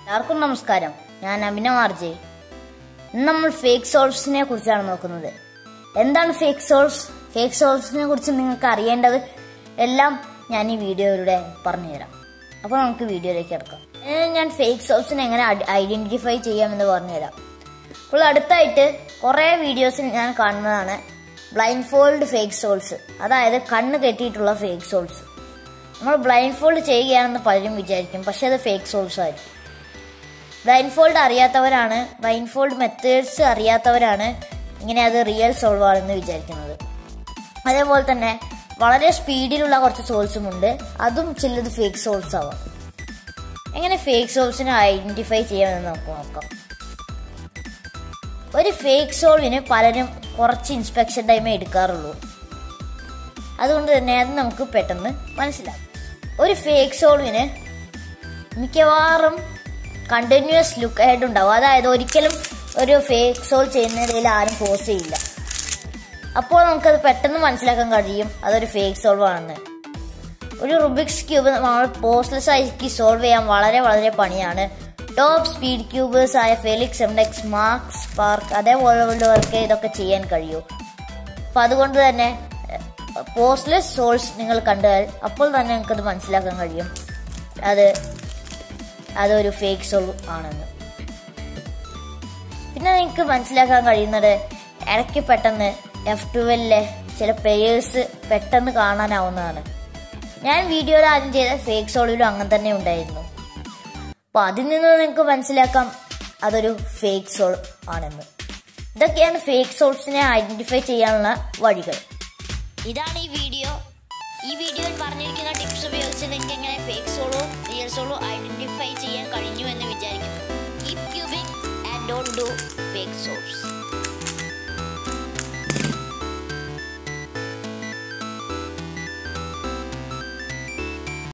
എല്ലാവർക്കും നമസ്കാരം ഞാൻ അഭിനവ് ആർജെ ഇന്ന് നമ്മൾ ഫേക്ക് സോൾസിനെ കുറിച്ചാണ് നോക്കുന്നത് എന്താണ് ഫേക്ക് സോൾസ് ഫേക്ക് സോൾസിനെ കുറിച്ച് നിങ്ങൾക്ക് അറിയേണ്ടത് എല്ലാം ഞാൻ ഈ വീഡിയോയിലൂടെ പറഞ്ഞുതരാം അപ്പോൾ നമുക്ക് വീഡിയോയിലേക്ക് കിടക്കാം ഞാൻ ഫേക്ക് സോൾസിനെ എങ്ങനെ ഐഡന്റിഫൈ ചെയ്യാമെന്ന് പറഞ്ഞുതരാം അപ്പോൾ അടുത്തായിട്ട് കുറേ വീഡിയോസിൽ ഞാൻ കാണുന്നതാണ് ബ്ലൈൻഡ് ഫോൾഡ് ഫേക്ക് സോൾസ് അതായത് കണ്ണ് കെട്ടിയിട്ടുള്ള ഫേക്ക് സോൾസ് നമ്മൾ ബ്ലൈൻഡ് ഫോൾഡ് ചെയ്യുകയാണെന്ന് പലരും വിചാരിക്കും പക്ഷെ അത് ഫേക്ക് സോൾസ് ആയിരിക്കും ബ്ലൈൻഡ് ഫോൾഡ് അറിയാത്തവരാണ് ബ്ലൈൻഡ് ഫോൾഡ് മെത്തേഡ്സ് അറിയാത്തവരാണ് ഇങ്ങനെ അത് റിയൽ സോൾവ് ആണെന്ന് വിചാരിക്കുന്നത് അതേപോലെ തന്നെ വളരെ സ്പീഡിലുള്ള കുറച്ച് സോൾസും ഉണ്ട് അതും ചിലത് ഫേക്ക് സോൾസ് ആവാം എങ്ങനെ ഫേക്ക് സോൾസിനെ ഐഡന്റിഫൈ ചെയ്യാമെന്ന് നമുക്ക് നോക്കാം ഒരു ഫേക്ക് സോൾവിന് പലരും കുറച്ച് ഇൻസ്പെക്ഷൻ ടൈമേ എടുക്കാറുള്ളൂ അതുകൊണ്ട് തന്നെ അത് നമുക്ക് പെട്ടെന്ന് മനസ്സിലാവും ഒരു ഫേക്ക് സോൾവിന് മിക്കവാറും കണ്ടിന്യൂസ് ലുക്ക് ഹെഡ് ഉണ്ടാവും അതായത് ഒരിക്കലും ഒരു ഫേക്ക് സോൾ ചെയ്യുന്നതിൽ ആരും പോസ് ചെയ്യില്ല അപ്പോൾ നമുക്കത് പെട്ടെന്ന് മനസ്സിലാക്കാൻ കഴിയും അതൊരു ഫേക്ക് സോൾവ് ആണെന്ന് ഒരു റുബിക്സ് ക്യൂബ് നമ്മൾ പോസ്റ്റ്ലെസ് ആക്കി സോൾവ് ചെയ്യാൻ വളരെ വളരെ പണിയാണ് ടോപ്പ് സ്പീഡ് ക്യൂബേഴ്സ് ആയ ഫെലിക്സ് എംഡെക്സ് മാർക്സ് പാർക്ക് അതേപോലുള്ളവർക്ക് ഇതൊക്കെ ചെയ്യാൻ കഴിയൂ അപ്പം അതുകൊണ്ട് തന്നെ പോസ്റ്റ്ലെസ് സോൾസ് നിങ്ങൾ കണ്ടാൽ അപ്പോൾ തന്നെ നിങ്ങൾക്കത് മനസ്സിലാക്കാൻ കഴിയും അത് അതൊരു ഫേക്ക് സോൾ ആണെന്ന് പിന്നെ നിങ്ങൾക്ക് മനസ്സിലാക്കാൻ കഴിയുന്നത് ഇടയ്ക്ക് പെട്ടെന്ന് എഫ് ടുവെല്ലിലെ ചില പ്ലേയേഴ്സ് പെട്ടെന്ന് കാണാനാവുന്നതാണ് ഞാൻ വീഡിയോയിൽ ആദ്യം ചെയ്ത ഫേക്ക് സോളിലും അങ്ങനെ തന്നെ ഉണ്ടായിരുന്നു അപ്പോൾ അതിൽ നിന്ന് നിങ്ങൾക്ക് മനസ്സിലാക്കാം അതൊരു ഫേക്ക് സോൾ ആണെന്ന് ഇതൊക്കെയാണ് ഫേക്ക് സോൾസിനെ ഐഡന്റിഫൈ ചെയ്യാനുള്ള വഴികൾ ഇതാണ് ഈ വീഡിയോ ഈ വീഡിയോയിൽ പറഞ്ഞിരിക്കുന്ന ടിപ്സ് ഉപയോഗിച്ച് നിങ്ങൾക്ക് എങ്ങനെ fake solve real solve identify ചെയ്യാൻ കഴിഞ്ഞു എന്ന് വിചാരിക്കുന്നു keep cubing and don't do fake souls